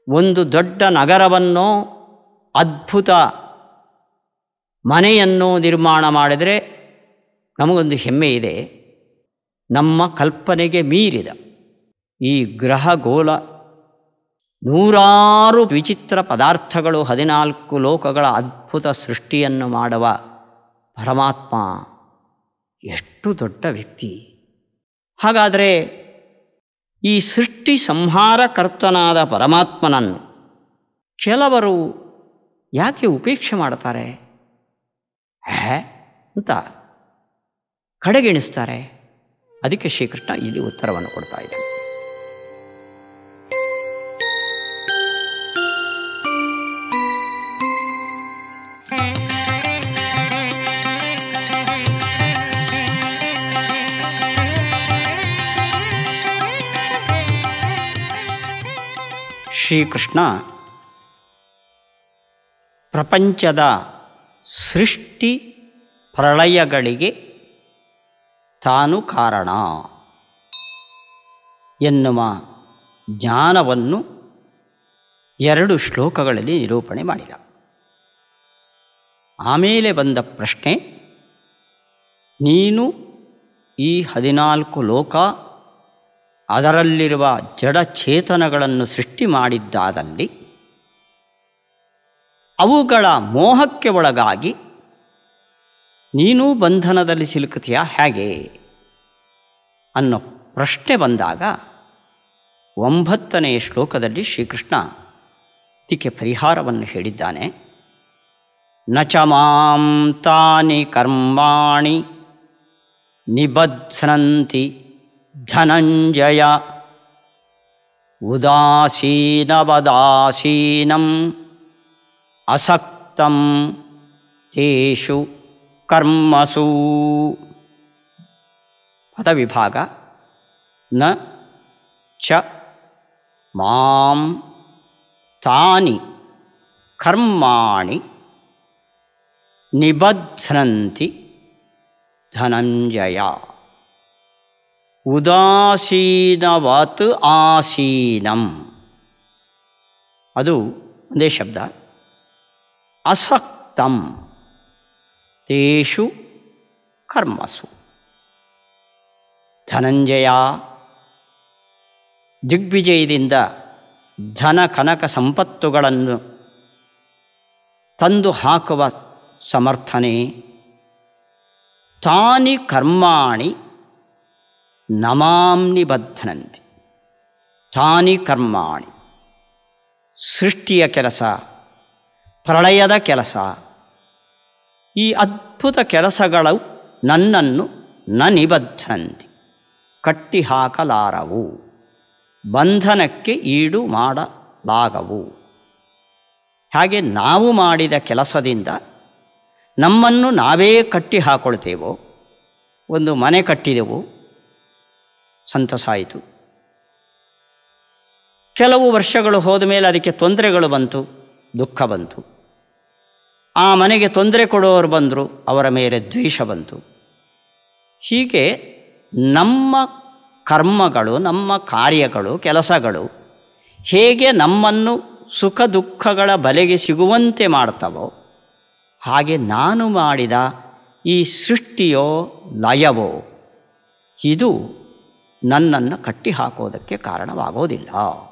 ಒಂದು ದೊಡ್ಡ ನಗರವನ್ನು ಅದ್ಭುತ ಮನೆಯನ್ನು ನಿರ್ಮಾಣ ಮಾಡಿದರೆ ನಮಗೊಂದು ಹೆಮ್ಮೆ ಇದೆ ನಮ್ಮ ಕಲ್ಪನೆಗೆ ಮೀರಿದ ಈ ಗ್ರಹಗೋಲ ನೂರಾರು ವಿಚಿತ್ರ ಪದಾರ್ಥಗಳು ಹದಿನಾಲ್ಕು ಲೋಕಗಳ ಅದ್ಭುತ ಸೃಷ್ಟಿಯನ್ನು ಮಾಡುವ ಪರಮಾತ್ಮ ಎಷ್ಟು ದೊಡ್ಡ ವ್ಯಕ್ತಿ ಹಾಗಾದರೆ ಈ ಸೃಷ್ಟಿ ಸಂಹಾರಕರ್ತನಾದ ಪರಮಾತ್ಮನನ್ನು ಕೆಲವರು ಯಾಕೆ ಉಪೇಕ್ಷೆ ಮಾಡ್ತಾರೆ ಹೇ ಅಂತ ಕಡೆಗೆಣಿಸ್ತಾರೆ ಅದಕ್ಕೆ ಶ್ರೀಕೃಷ್ಣ ಇಲ್ಲಿ ಉತ್ತರವನ್ನು ಕೊಡ್ತಾ ಇದ್ದಾನೆ ಶ್ರೀಕೃಷ್ಣ ಪ್ರಪಂಚದ ಸೃಷ್ಟಿ ಪ್ರಳಯಗಳಿಗೆ ತಾನು ಕಾರಣ ಎನ್ನುವ ಜ್ಞಾನವನ್ನು ಎರಡು ಶ್ಲೋಕಗಳಲ್ಲಿ ನಿರೂಪಣೆ ಮಾಡಿದ ಆಮೇಲೆ ಬಂದ ಪ್ರಶ್ನೆ ನೀನು ಈ ಹದಿನಾಲ್ಕು ಲೋಕ ಅದರಲ್ಲಿರುವ ಜಡಚೇತನಗಳನ್ನು ಸೃಷ್ಟಿ ಮಾಡಿದ್ದಾದಲ್ಲಿ ಅವುಗಳ ಮೋಹಕ್ಕೆ ಒಳಗಾಗಿ ನೀನೂ ಬಂಧನದಲ್ಲಿ ಸಿಲುಕುತ್ತೀಯಾ ಹೇಗೆ ಅನ್ನೋ ಪ್ರಶ್ನೆ ಬಂದಾಗ ಒಂಬತ್ತನೆಯ ಶ್ಲೋಕದಲ್ಲಿ ಶ್ರೀಕೃಷ್ಣ ಇದಕ್ಕೆ ಪರಿಹಾರವನ್ನು ಹೇಳಿದ್ದಾನೆ ನ ಚ ಮಾಂ ತಾನಿ ಕರ್ಮಾಣಿ ನಿಬಧ್ನಂತಿ ಧನಂಜಯ ಉದಾಸೀನವದಾಸೀನಂ ಅಸಕ್ತಂ ತೇಷು ಕರ್ಮಸು ಪದವಿಭಾಗ ನ ಚ ಮಾಂ ತಾನಿ ಕರ್ಮಾಣಿ ನಿಬಧ್ನಂತಿ ಧನಂಜಯ ಉದಾಸೀನವತ್ ಆಸೀನಂ ಅದು ಒಂದೇ ಶಬ್ದ ಅಸಕ್ತಂ ತೇಷು ಕರ್ಮಸು ಧನಂಜಯ ದಿಗ್ವಿಜಯದಿಂದ ಧನ ಕನಕ ಸಂಪತ್ತುಗಳನ್ನು ತಂದು ಹಾಕುವ ಸಮರ್ಥನೆ ತಾನಿ ಕರ್ಮಾಣಿ ನಮಾಂ ನಿಬಧ್ನಂತಿ ತಾನಿ ಕರ್ಮಾಣಿ ಸೃಷ್ಟಿಯ ಕೆಲಸ ಪ್ರಳಯದ ಕೆಲಸ ಈ ಅದ್ಭುತ ಕೆಲಸಗಳು ನನ್ನನ್ನು ನ ನಿಬಧ್ನಂತಿ ಕಟ್ಟಿ ಹಾಕಲಾರವು ಬಂಧನಕ್ಕೆ ಈಡು ಮಾಡಲಾಗವು ಹಾಗೆ ನಾವು ಮಾಡಿದ ಕೆಲಸದಿಂದ ನಮ್ಮನ್ನು ನಾವೇ ಕಟ್ಟಿ ಹಾಕೊಳ್ತೇವೋ ಒಂದು ಮನೆ ಕಟ್ಟಿದೆವು ಸಂತಸ ಆಯಿತು ಕೆಲವು ವರ್ಷಗಳು ಹೋದ ಮೇಲೆ ಅದಕ್ಕೆ ತೊಂದರೆಗಳು ಬಂತು ದುಃಖ ಬಂತು ಆ ಮನೆಗೆ ತೊಂದರೆ ಕೊಡೋರು ಬಂದರು ಅವರ ಮೇಲೆ ದ್ವೇಷ ಬಂತು ಹೀಗೆ ನಮ್ಮ ಕರ್ಮಗಳು ನಮ್ಮ ಕಾರ್ಯಗಳು ಕೆಲಸಗಳು ಹೇಗೆ ನಮ್ಮನ್ನು ಸುಖ ದುಃಖಗಳ ಬಲೆಗೆ ಸಿಗುವಂತೆ ಮಾಡ್ತವೋ ಹಾಗೆ ನಾನು ಮಾಡಿದ ಈ ಸೃಷ್ಟಿಯೋ ಲಯವೋ ಇದು ನನ್ನನ್ನು ಕಟ್ಟಿ ಹಾಕೋದಕ್ಕೆ ಕಾರಣವಾಗೋದಿಲ್ಲ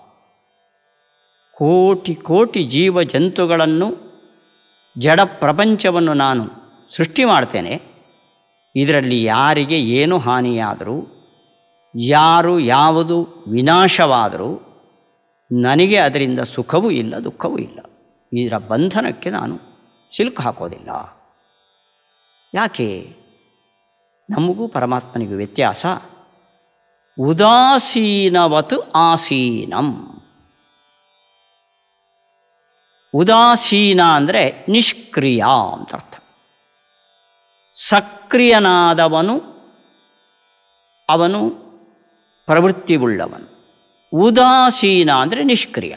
ಕೋಟಿ ಕೋಟಿ ಜೀವ ಜಂತುಗಳನ್ನು ಜಡ ಪ್ರಪಂಚವನ್ನು ನಾನು ಸೃಷ್ಟಿ ಮಾಡ್ತೇನೆ ಇದರಲ್ಲಿ ಯಾರಿಗೆ ಏನು ಹಾನಿಯಾದರೂ ಯಾರು ಯಾವುದು ವಿನಾಶವಾದರೂ ನನಗೆ ಅದರಿಂದ ಸುಖವೂ ಇಲ್ಲ ದುಃಖವೂ ಇಲ್ಲ ಇದರ ಬಂಧನಕ್ಕೆ ನಾನು ಸಿಲುಕು ಹಾಕೋದಿಲ್ಲ ಯಾಕೆ ನಮಗೂ ಪರಮಾತ್ಮನಿಗೂ ವ್ಯತ್ಯಾಸ ಉದಾಸೀನವತ್ ಆಸೀನಂ ಉದಾಸೀನ ಅಂದರೆ ನಿಷ್ಕ್ರಿಯ ಅಂತ ಅರ್ಥ ಸಕ್ರಿಯನಾದವನು ಅವನು ಪ್ರವೃತ್ತಿವುಳ್ಳವನು ಉದಾಸೀನ ಅಂದರೆ ನಿಷ್ಕ್ರಿಯ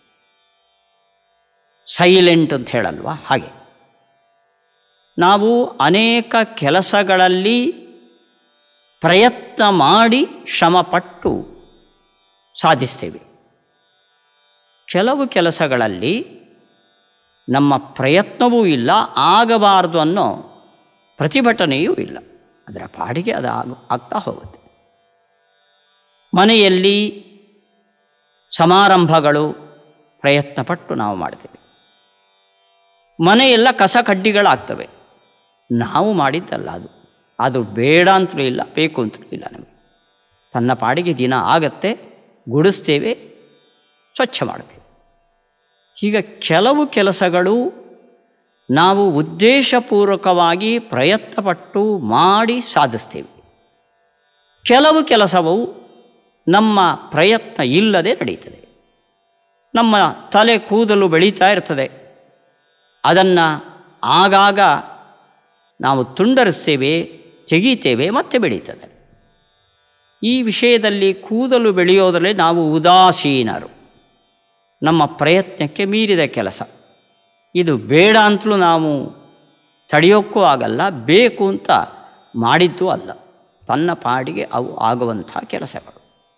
ಸೈಲೆಂಟ್ ಅಂತ ಹೇಳಲ್ವಾ ಹಾಗೆ ನಾವು ಅನೇಕ ಕೆಲಸಗಳಲ್ಲಿ ಪ್ರಯತ್ನ ಮಾಡಿ ಶ್ರಮಪಟ್ಟು ಸಾಧಿಸ್ತೇವೆ ಕೆಲವು ಕೆಲಸಗಳಲ್ಲಿ ನಮ್ಮ ಪ್ರಯತ್ನವೂ ಇಲ್ಲ ಆಗಬಾರದು ಅನ್ನೋ ಪ್ರತಿಭಟನೆಯೂ ಇಲ್ಲ ಅದರ ಪಾಡಿಗೆ ಅದು ಆಗ ಆಗ್ತಾ ಹೋಗುತ್ತೆ ಮನೆಯಲ್ಲಿ ಸಮಾರಂಭಗಳು ಪ್ರಯತ್ನಪಟ್ಟು ನಾವು ಮಾಡ್ತೇವೆ ಮನೆಯೆಲ್ಲ ಕಸ ಕಡ್ಡಿಗಳಾಗ್ತವೆ ನಾವು ಮಾಡಿದ್ದಲ್ಲ ಅದು ಅದು ಬೇಡ ಅಂತಲೂ ಇಲ್ಲ ಬೇಕು ಅಂತಲೂ ಇಲ್ಲ ನಮಗೆ ತನ್ನ ಪಾಡಿಗೆ ದಿನ ಆಗತ್ತೆ ಗುಡಿಸ್ತೇವೆ ಸ್ವಚ್ಛ ಮಾಡ್ತೇವೆ ಈಗ ಕೆಲವು ಕೆಲಸಗಳು ನಾವು ಉದ್ದೇಶಪೂರ್ವಕವಾಗಿ ಪ್ರಯತ್ನಪಟ್ಟು ಮಾಡಿ ಸಾಧಿಸ್ತೇವೆ ಕೆಲವು ಕೆಲಸವು ನಮ್ಮ ಪ್ರಯತ್ನ ಇಲ್ಲದೆ ನಡೀತದೆ ನಮ್ಮ ತಲೆ ಕೂದಲು ಬೆಳೀತಾ ಇರ್ತದೆ ಅದನ್ನು ಆಗಾಗ ನಾವು ತುಂಡರಿಸ್ತೇವೆ ತೆಗೀತೇವೆ ಮತ್ತೆ ಬೆಳೀತದೆ ಈ ವಿಷಯದಲ್ಲಿ ಕೂದಲು ಬೆಳೆಯೋದರಲ್ಲಿ ನಾವು ಉದಾಸೀನರು ನಮ್ಮ ಪ್ರಯತ್ನಕ್ಕೆ ಮೀರಿದ ಕೆಲಸ ಇದು ಬೇಡ ಅಂತಲೂ ನಾವು ತಡೆಯೋಕ್ಕೂ ಆಗಲ್ಲ ಬೇಕು ಅಂತ ಮಾಡಿದ್ದು ಅಲ್ಲ ತನ್ನ ಪಾಡಿಗೆ ಅವು ಆಗುವಂಥ ಕೆಲಸಗಳು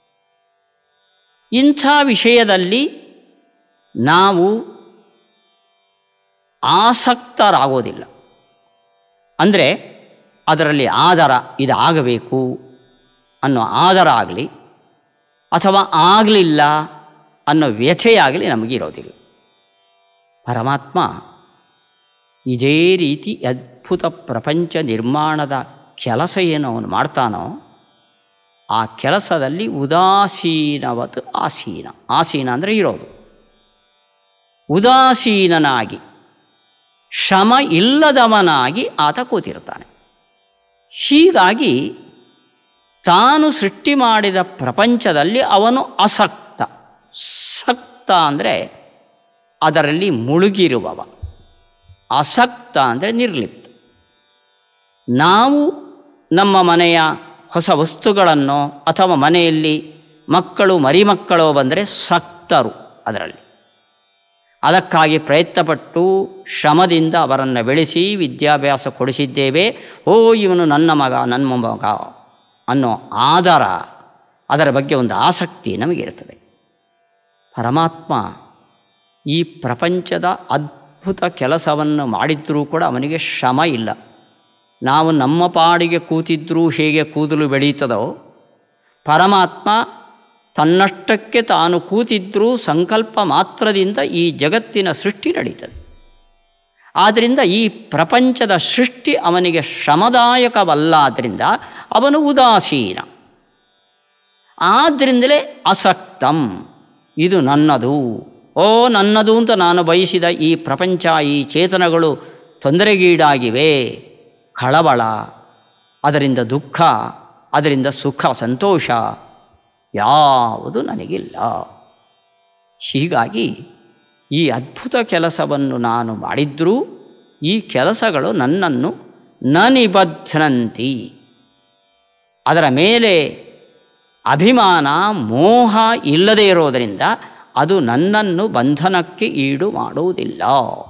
ಇಂಥ ವಿಷಯದಲ್ಲಿ ನಾವು ಆಸಕ್ತರಾಗೋದಿಲ್ಲ ಅಂದರೆ ಅದರಲ್ಲಿ ಆಧಾರ ಇದಾಗಬೇಕು ಅನ್ನೋ ಆಧಾರ ಆಗಲಿ ಅಥವಾ ಆಗಲಿಲ್ಲ ಅನ್ನೋ ವ್ಯಥೆಯಾಗಲಿ ನಮಗಿರೋದಿಲ್ಲ ಪರಮಾತ್ಮ ಇದೇ ರೀತಿ ಅದ್ಭುತ ಪ್ರಪಂಚ ನಿರ್ಮಾಣದ ಕೆಲಸ ಏನು ಅವನು ಮಾಡ್ತಾನೋ ಆ ಕೆಲಸದಲ್ಲಿ ಉದಾಸೀನವತ್ ಆಸೀನ ಆಸೀನ ಅಂದರೆ ಇರೋದು ಉದಾಸೀನನಾಗಿ ಶ್ರಮ ಇಲ್ಲದವನಾಗಿ ಆತ ಕೂತಿರ್ತಾನೆ ಹೀಗಾಗಿ ತಾನು ಸೃಷ್ಟಿ ಮಾಡಿದ ಪ್ರಪಂಚದಲ್ಲಿ ಅವನು ಅಸಕ್ತ ಸಕ್ತ ಅಂದರೆ ಅದರಲ್ಲಿ ಮುಳುಗಿರುವವ ಅಸಕ್ತ ಅಂದರೆ ನಿರ್ಲಿಪ್ತ ನಾವು ನಮ್ಮ ಮನೆಯ ಹೊಸ ವಸ್ತುಗಳನ್ನು ಅಥವಾ ಮನೆಯಲ್ಲಿ ಮಕ್ಕಳು ಮರಿಮಕ್ಕಳು ಬಂದರೆ ಸಕ್ತರು ಅದರಲ್ಲಿ ಅದಕ್ಕಾಗಿ ಪ್ರಯತ್ನಪಟ್ಟು ಶ್ರಮದಿಂದ ಅವರನ್ನು ಬೆಳೆಸಿ ವಿದ್ಯಾಭ್ಯಾಸ ಕೊಡಿಸಿದ್ದೇವೆ ಓ ಇವನು ನನ್ನ ಮಗ ನನ್ನ ಮಗ ಅನ್ನೋ ಆಧಾರ ಅದರ ಬಗ್ಗೆ ಒಂದು ಆಸಕ್ತಿ ನಮಗಿರ್ತದೆ ಪರಮಾತ್ಮ ಈ ಪ್ರಪಂಚದ ಅದ್ಭುತ ಕೆಲಸವನ್ನು ಮಾಡಿದ್ರೂ ಕೂಡ ಅವನಿಗೆ ಶ್ರಮ ಇಲ್ಲ ನಾವು ನಮ್ಮ ಪಾಡಿಗೆ ಕೂತಿದ್ರೂ ಹೇಗೆ ಕೂದಲು ಬೆಳೀತದೋ ಪರಮಾತ್ಮ ತನ್ನಷ್ಟಕ್ಕೆ ತಾನು ಕೂತಿದ್ರೂ ಸಂಕಲ್ಪ ಮಾತ್ರದಿಂದ ಈ ಜಗತ್ತಿನ ಸೃಷ್ಟಿ ನಡೀತದೆ ಆದ್ದರಿಂದ ಈ ಪ್ರಪಂಚದ ಸೃಷ್ಟಿ ಅವನಿಗೆ ಶ್ರಮದಾಯಕವಲ್ಲ ಆದ್ದರಿಂದ ಅವನು ಉದಾಸೀನ ಆದ್ದರಿಂದಲೇ ಅಸಕ್ತಂ ಇದು ನನ್ನದು ಓ ನನ್ನದು ಅಂತ ನಾನು ಬಯಸಿದ ಈ ಪ್ರಪಂಚ ಈ ಚೇತನಗಳು ತೊಂದರೆಗೀಡಾಗಿವೆ ಕಳವಳ ಅದರಿಂದ ದುಃಖ ಅದರಿಂದ ಸುಖ ಸಂತೋಷ ಯಾವುದು ನನಗಿಲ್ಲ ಹೀಗಾಗಿ ಈ ಅದ್ಭುತ ಕೆಲಸವನ್ನು ನಾನು ಮಾಡಿದ್ರೂ ಈ ಕೆಲಸಗಳು ನನ್ನನ್ನು ನ ನಿಬಧ್ನಂತಿ ಅದರ ಮೇಲೆ ಅಭಿಮಾನ ಮೋಹ ಇಲ್ಲದೇ ಇರೋದರಿಂದ ಅದು ನನ್ನನ್ನು ಬಂಧನಕ್ಕೆ ಈಡು ಮಾಡುವುದಿಲ್ಲ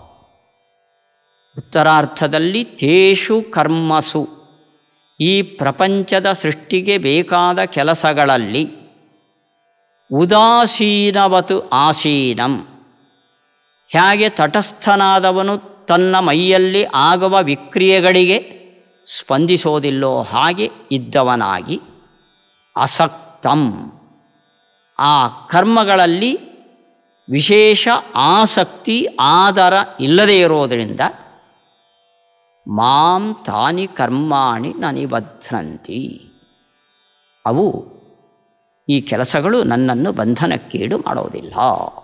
ಉತ್ತರಾರ್ಥದಲ್ಲಿ ತೇಷು ಕರ್ಮಸು ಈ ಪ್ರಪಂಚದ ಸೃಷ್ಟಿಗೆ ಬೇಕಾದ ಕೆಲಸಗಳಲ್ಲಿ ಉದಾಸೀನವತು ಆಸೀನಂ ಹೇಗೆ ತಟಸ್ಥನಾದವನು ತನ್ನ ಮೈಯಲ್ಲಿ ಆಗುವ ವಿಕ್ರಿಯೆಗಳಿಗೆ ಸ್ಪಂದಿಸೋದಿಲ್ಲೋ ಹಾಗೆ ಇದ್ದವನಾಗಿ ಅಸಕ್ತಂ ಆ ಕರ್ಮಗಳಲ್ಲಿ ವಿಶೇಷ ಆಸಕ್ತಿ ಆಧಾರ ಇಲ್ಲದೇ ಇರೋದರಿಂದ ಮಾಂ ತಾನಿ ಕರ್ಮಾಣಿ ನನಿಬಧ್ನಂತಿ ಅವು ಈ ಕೆಲಸಗಳು ನನ್ನನ್ನು ಬಂಧನಕ್ಕೀಡು ಮಾಡೋದಿಲ್ಲ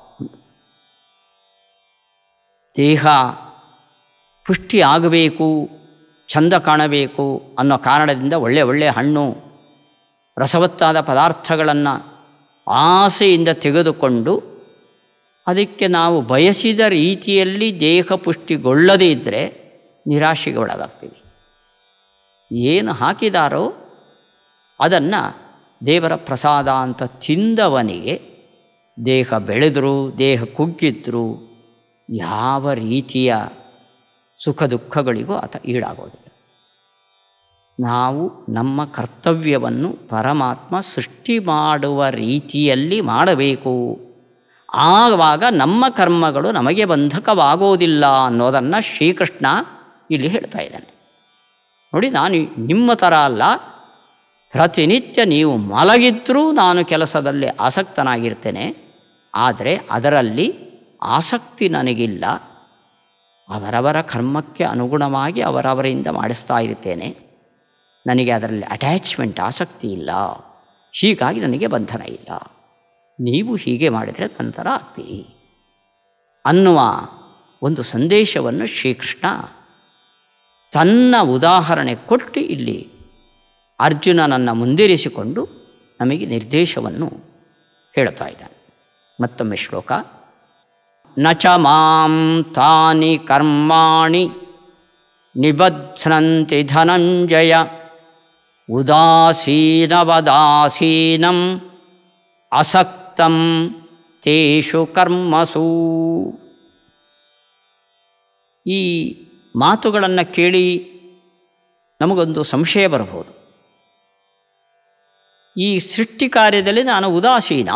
ದೇಹ ಪುಷ್ಟಿ ಆಗಬೇಕು ಚಂದ ಕಾಣಬೇಕು ಅನ್ನೋ ಕಾರಣದಿಂದ ಒಳ್ಳೆ ಒಳ್ಳೆಯ ಹಣ್ಣು ರಸವತ್ತಾದ ಪದಾರ್ಥಗಳನ್ನು ಆಸೆಯಿಂದ ತೆಗೆದುಕೊಂಡು ಅದಕ್ಕೆ ನಾವು ಬಯಸಿದ ರೀತಿಯಲ್ಲಿ ದೇಹ ಪುಷ್ಟಿಗೊಳ್ಳದೇ ಇದ್ದರೆ ನಿರಾಶೆಗೆ ಒಳಗಾಗ್ತೀವಿ ಏನು ಹಾಕಿದಾರೋ ಅದನ್ನು ದೇವರ ಪ್ರಸಾದ ಅಂತ ತಿಂದವನಿಗೆ ದೇಹ ಬೆಳೆದರೂ ದೇಹ ಕುಗ್ಗಿದ್ರೂ ಯಾವ ರೀತಿಯ ಸುಖ ದುಃಖಗಳಿಗೂ ಆತ ಈಡಾಗೋದಿಲ್ಲ ನಾವು ನಮ್ಮ ಕರ್ತವ್ಯವನ್ನು ಪರಮಾತ್ಮ ಸೃಷ್ಟಿ ಮಾಡುವ ರೀತಿಯಲ್ಲಿ ಮಾಡಬೇಕು ಆವಾಗ ನಮ್ಮ ಕರ್ಮಗಳು ನಮಗೆ ಬಂಧಕವಾಗೋದಿಲ್ಲ ಅನ್ನೋದನ್ನು ಶ್ರೀಕೃಷ್ಣ ಇಲ್ಲಿ ಹೇಳ್ತಾ ಇದ್ದಾನೆ ನೋಡಿ ನಾನು ನಿಮ್ಮ ಥರ ಅಲ್ಲ ಪ್ರತಿನಿತ್ಯ ನೀವು ಮಲಗಿದ್ರೂ ನಾನು ಕೆಲಸದಲ್ಲಿ ಆಸಕ್ತನಾಗಿರ್ತೇನೆ ಆದರೆ ಅದರಲ್ಲಿ ಆಸಕ್ತಿ ನನಗಿಲ್ಲ ಅವರವರ ಕರ್ಮಕ್ಕೆ ಅನುಗುಣವಾಗಿ ಅವರವರಿಂದ ಮಾಡಿಸ್ತಾ ಇರ್ತೇನೆ ನನಗೆ ಅದರಲ್ಲಿ ಅಟ್ಯಾಚ್ಮೆಂಟ್ ಆಸಕ್ತಿ ಇಲ್ಲ ಹೀಗಾಗಿ ನನಗೆ ಬಂಧನ ಇಲ್ಲ ನೀವು ಹೀಗೆ ಮಾಡಿದರೆ ನಂತರ ಆಗ್ತೀರಿ ಅನ್ನುವ ಒಂದು ಸಂದೇಶವನ್ನು ಶ್ರೀಕೃಷ್ಣ ತನ್ನ ಉದಾಹರಣೆ ಕೊಟ್ಟು ಇಲ್ಲಿ ಅರ್ಜುನನನ್ನು ಮುಂದಿರಿಸಿಕೊಂಡು ನಮಗೆ ನಿರ್ದೇಶವನ್ನು ಹೇಳುತ್ತಾ ಇದ್ದಾನೆ ಮತ್ತೊಮ್ಮೆ ಶ್ಲೋಕ ನ ಚ ಮಾಂ ತಾನಿ ಕರ್ಮಾಣಿ ನಿಬಧ್ನಂತಿ ಧನಂಜಯ ಉದಾಸೀನವದಾಸೀನಂ ಅಸಕ್ತಂ ತೇಷು ಕರ್ಮಸು ಈ ಮಾತುಗಳನ್ನು ಕೇಳಿ ನಮಗೊಂದು ಸಂಶಯ ಬರಬಹುದು ಈ ಸೃಷ್ಟಿ ಕಾರ್ಯದಲ್ಲಿ ನಾನು ಉದಾಸೀನ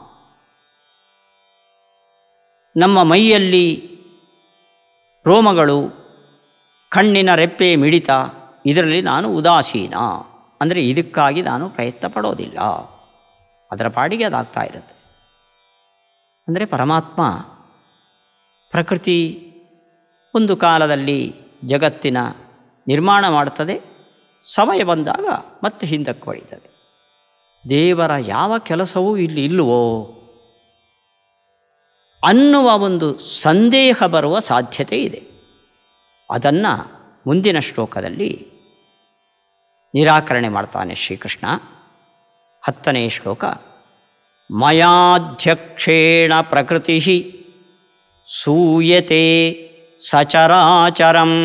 ನಮ್ಮ ಮೈಯಲ್ಲಿ ರೋಮಗಳು ಕಣ್ಣಿನ ರೆಪ್ಪೆ ಮಿಡಿತ ಇದರಲ್ಲಿ ನಾನು ಉದಾಸೀನ ಅಂದರೆ ಇದಕ್ಕಾಗಿ ನಾನು ಪ್ರಯತ್ನ ಪಡೋದಿಲ್ಲ ಅದರ ಪಾಡಿಗೆ ಅದಾಗ್ತಾ ಇರುತ್ತೆ ಅಂದರೆ ಪರಮಾತ್ಮ ಪ್ರಕೃತಿ ಒಂದು ಕಾಲದಲ್ಲಿ ಜಗತ್ತಿನ ನಿರ್ಮಾಣ ಮಾಡುತ್ತದೆ ಸಮಯ ಬಂದಾಗ ಮತ್ತೆ ಹಿಂದಕ್ಕೆ ಹೊಡಿತದೆ ದೇವರ ಯಾವ ಕೆಲಸವೂ ಇಲ್ಲಿ ಇಲ್ಲವೋ ಅನ್ನುವ ಒಂದು ಸಂದೇಹ ಬರುವ ಸಾಧ್ಯತೆ ಇದೆ ಅದನ್ನು ಮುಂದಿನ ಶ್ಲೋಕದಲ್ಲಿ ನಿರಾಕರಣೆ ಮಾಡ್ತಾನೆ ಶ್ರೀಕೃಷ್ಣ ಹತ್ತನೇ ಶ್ಲೋಕ ಮಯಾಧ್ಯಕ್ಷೇಣ ಪ್ರಕೃತಿ ಸೂಯತೆ ಸಚರಾಚರಂ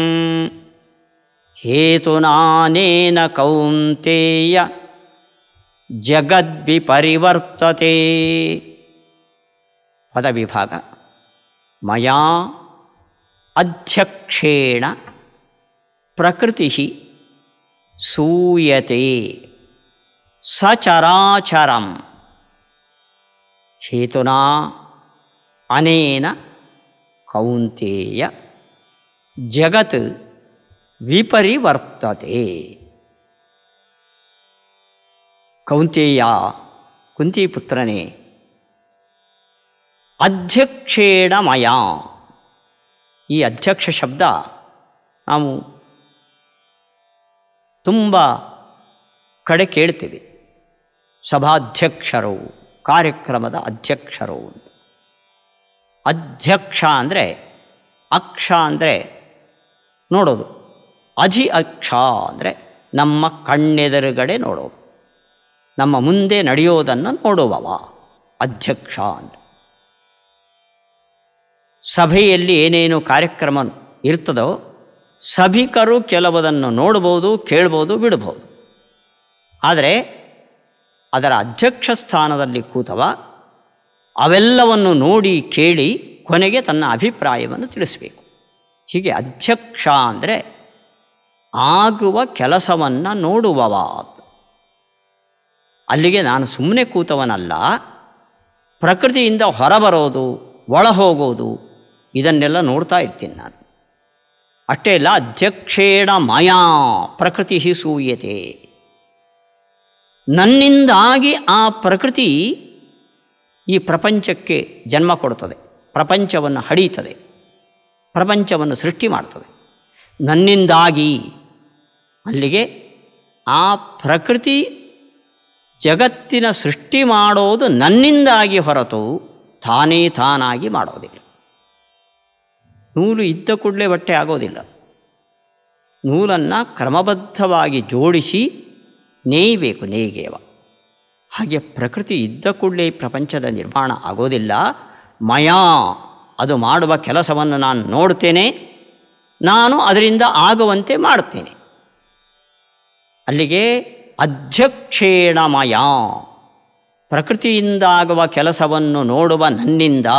ಹೇತುನಾನೇನ ಕೌಂತೆಯ ಜಗದ್ವಿಪರಿವರ್ತತೆ ಪದವಿಭಾಗ ಮಯಾ ಅಧ್ಯಕ್ಷೇಣ ಪ್ರಕೃತಿ ಸೂಯತೆ ಸಚರಾಚರಂ ಹೇತುನಾ ಅನೇನ ಕೌಂತೆಯ ಜಗತ್ ವಿಪರಿವರ್ತತೆ ಕೌಂತೆಯ ಕುಂತಿಪುತ್ರನೇ ಅಧ್ಯಕ್ಷೇಣ ಮಯ ಈ ಅಧ್ಯಕ್ಷ ಶಬ್ದ ನಾವು ತುಂಬ ಕಡೆ ಕೇಳ್ತೀವಿ ಸಭಾಧ್ಯಕ್ಷರು ಕಾರ್ಯಕ್ರಮದ ಅಧ್ಯಕ್ಷರು ಅಂತ ಅಧ್ಯಕ್ಷ ಅಂದರೆ ಅಕ್ಷ ಅಂದರೆ ನೋಡೋದು ಅಧಿ ಅಕ್ಷ ಅಂದರೆ ನಮ್ಮ ಕಣ್ಣೆದುರುಗಡೆ ನೋಡೋದು ನಮ್ಮ ಮುಂದೆ ನಡೆಯೋದನ್ನು ನೋಡುವವ ಅಧ್ಯಕ್ಷ ಅಂದರೆ ಸಭೆಯಲ್ಲಿ ಏನೇನು ಕಾರ್ಯಕ್ರಮ ಇರ್ತದೋ ಸಭಿಕರು ಕೆಲವುದನ್ನು ನೋಡ್ಬೋದು ಕೇಳ್ಬೋದು ಬಿಡ್ಬೋದು ಆದರೆ ಅದರ ಅಧ್ಯಕ್ಷ ಸ್ಥಾನದಲ್ಲಿ ಕೂತವ ಅವೆಲ್ಲವನ್ನು ನೋಡಿ ಕೇಳಿ ಕೊನೆಗೆ ತನ್ನ ಅಭಿಪ್ರಾಯವನ್ನು ತಿಳಿಸಬೇಕು ಹೀಗೆ ಅಧ್ಯಕ್ಷ ಅಂದರೆ ಆಗುವ ಕೆಲಸವನ್ನು ನೋಡುವವ ಅಲ್ಲಿಗೆ ನಾನು ಸುಮ್ಮನೆ ಕೂತವನಲ್ಲ ಪ್ರಕೃತಿಯಿಂದ ಹೊರಬರೋದು ಒಳ ಹೋಗೋದು ಇದನ್ನೆಲ್ಲ ನೋಡ್ತಾ ಇರ್ತೀನಿ ನಾನು ಅಷ್ಟೇ ಅಲ್ಲ ಅಧ್ಯಕ್ಷೇಣ ಮಾಯಾ ಪ್ರಕೃತಿ ಸೂಯತೆ ನನ್ನಿಂದಾಗಿ ಆ ಪ್ರಕೃತಿ ಈ ಪ್ರಪಂಚಕ್ಕೆ ಜನ್ಮ ಕೊಡುತ್ತದೆ ಪ್ರಪಂಚವನ್ನು ಹಡೀತದೆ ಪ್ರಪಂಚವನ್ನು ಸೃಷ್ಟಿ ಮಾಡ್ತದೆ ನನ್ನಿಂದಾಗಿ ಅಲ್ಲಿಗೆ ಆ ಪ್ರಕೃತಿ ಜಗತ್ತಿನ ಸೃಷ್ಟಿ ಮಾಡೋದು ನನ್ನಿಂದಾಗಿ ಹೊರತು ತಾನೇ ತಾನಾಗಿ ಮಾಡೋದಿಲ್ಲ ನೂಲು ಇದ್ದ ಕೂಡಲೇ ಬಟ್ಟೆ ಆಗೋದಿಲ್ಲ ನೂಲನ್ನು ಕ್ರಮಬದ್ಧವಾಗಿ ಜೋಡಿಸಿ ನೇಯಬೇಕು ನೇಯ್ಗೆವ ಹಾಗೆ ಪ್ರಕೃತಿ ಇದ್ದ ಕೂಡಲೇ ಈ ಪ್ರಪಂಚದ ನಿರ್ಮಾಣ ಆಗೋದಿಲ್ಲ ಮಯಾ ಅದು ಮಾಡುವ ಕೆಲಸವನ್ನು ನಾನು ನೋಡ್ತೇನೆ ನಾನು ಅದರಿಂದ ಆಗುವಂತೆ ಮಾಡುತ್ತೇನೆ ಅಲ್ಲಿಗೆ ಅಧ್ಯಕ್ಷೇಣ ಮಯ ಪ್ರಕೃತಿಯಿಂದಾಗುವ ಕೆಲಸವನ್ನು ನೋಡುವ ನನ್ನಿಂದ